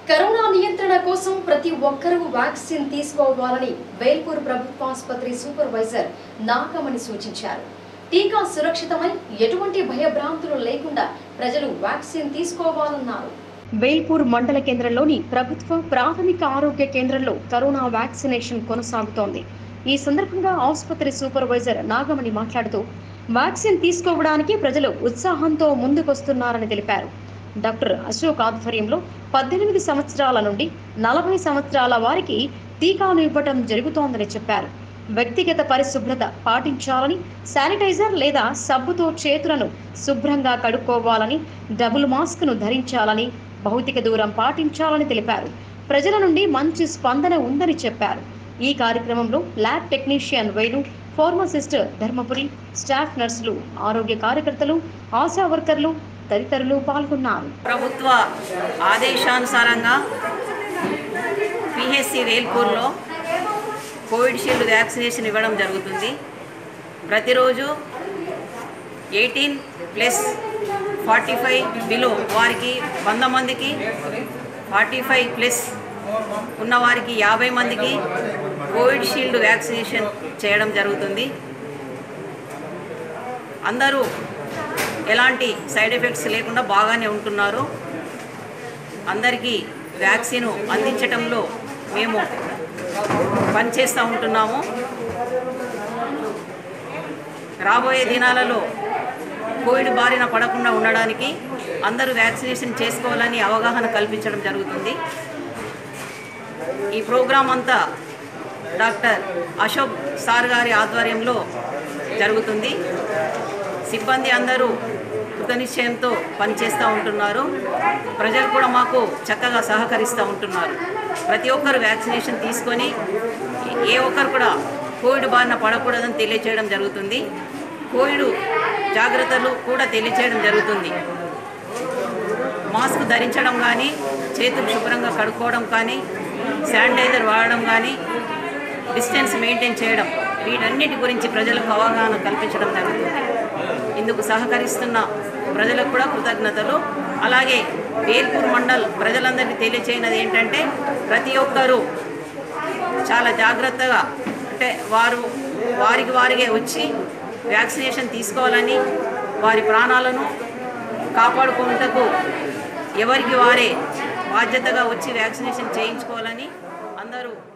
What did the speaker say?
corona నియంత్రణ కోసం ప్రతి ఒక్కరూ వ్యాక్సిన్ తీసుకోవాలని వేల్పూర్ ప్రభుత్వ ఆసుపత్రి సూపర్వైజర్ నాగమణి సూచించారు టీకా సురక్షితమై ఎటువంటి భయభ్రాంతులు లేకుండా ప్రజలు వ్యాక్సిన్ తీసుకోవాలన్నారు వేల్పూర్ మండల కేంద్రంలోని ప్రభుత్వ ప్రాథమిక ఆరోగ్య కేంద్రంలో కరోనా వ్యాక్సినేషన్ కొనసాగుతోంది ఈ సందర్భంగా ఆసుపత్రి సూపర్వైజర్ నాగమణి మాట్లాడుతూ వ్యాక్సిన్ తీసుకోవడానికి ప్రజలు ఉత్సాహంతో ముందుకొస్తున్నారని తెలిపారు డాక్టర్ అశోక్ ఆధ్వర్యంలో పద్దెనిమిది సంవత్సరాల నుండి నలభై సంవత్సరాల వారికి టీకాలు ఇవ్వటం జరుగుతోందని చెప్పారు వ్యక్తిగత పరిశుభ్రత పాటించాలని శానిటైజర్ లేదా సబ్బుతో చేతులను శుభ్రంగా కడుక్కోవాలని డబుల్ మాస్క్ను ధరించాలని భౌతిక దూరం పాటించాలని తెలిపారు ప్రజల నుండి మంచి స్పందన ఉందని చెప్పారు ఈ కార్యక్రమంలో lab technician Venu pharmacist Dharmapuri staff నర్సులు ఆరోగ్య కార్యకర్తలు ఆశా వర్కర్లు తదితరులు పాల్గొన్నారు ప్రభుత్వ ఆదేశానుసారంగా పిహెచ్సి వేల్పూర్లో కోవిడ్ షీల్డ్ వ్యాక్సినేషన్ ఇవ్వడం జరుగుతుంది ప్రతిరోజు eighteen plus forty five below వారికి వంద మందికి ఫార్టీ ఫైవ్ ప్లస్ ఉన్న వారికి యాభై మందికి కోవిడ్ షీల్డ్ వ్యాక్సినేషన్ చేయడం జరుగుతుంది అందరూ ఎలాంటి సైడ్ ఎఫెక్ట్స్ లేకుండా బాగానే ఉంటున్నారు అందరికీ వ్యాక్సిన్ అందించటంలో మేము పనిచేస్తూ ఉంటున్నాము రాబోయే దినాలలో కోవిడ్ బారిన పడకుండా ఉండడానికి అందరూ వ్యాక్సినేషన్ చేసుకోవాలని అవగాహన కల్పించడం జరుగుతుంది ఈ ప్రోగ్రాం అంతా డాక్టర్ అశోక్ సార్ గారి ఆధ్వర్యంలో జరుగుతుంది సిబ్బంది అందరూ కృతనిశ్చయంతో పనిచేస్తూ ఉంటున్నారు ప్రజలు కూడా మాకు చక్కగా సహకరిస్తూ ఉంటున్నారు ప్రతి ఒక్కరు వ్యాక్సినేషన్ తీసుకొని ఏ ఒక్కరు కూడా కోవిడ్ బారిన పడకూడదని తెలియచేయడం జరుగుతుంది కోవిడ్ జాగ్రత్తలు కూడా తెలియచేయడం జరుగుతుంది మాస్క్ ధరించడం కానీ చేతులు శుభ్రంగా కడుక్కోవడం కానీ శానిటైజర్ వాడడం కానీ డిస్టెన్స్ మెయింటైన్ చేయడం వీటన్నిటి గురించి ప్రజలకు అవగాహన కల్పించడం జరుగుతుంది ఇందుకు సహకరిస్తున్న ప్రజలకు కూడా కృతజ్ఞతలు అలాగే వేల్పూర్ మండల్ ప్రజలందరికీ తెలియచేయనది ఏంటంటే ప్రతి ఒక్కరూ చాలా జాగ్రత్తగా అంటే వారు వారికి వారిగే వచ్చి వ్యాక్సినేషన్ తీసుకోవాలని వారి ప్రాణాలను కాపాడుకుంటకు ఎవరికి వారే బాధ్యతగా వచ్చి వ్యాక్సినేషన్ చేయించుకోవాలని అందరూ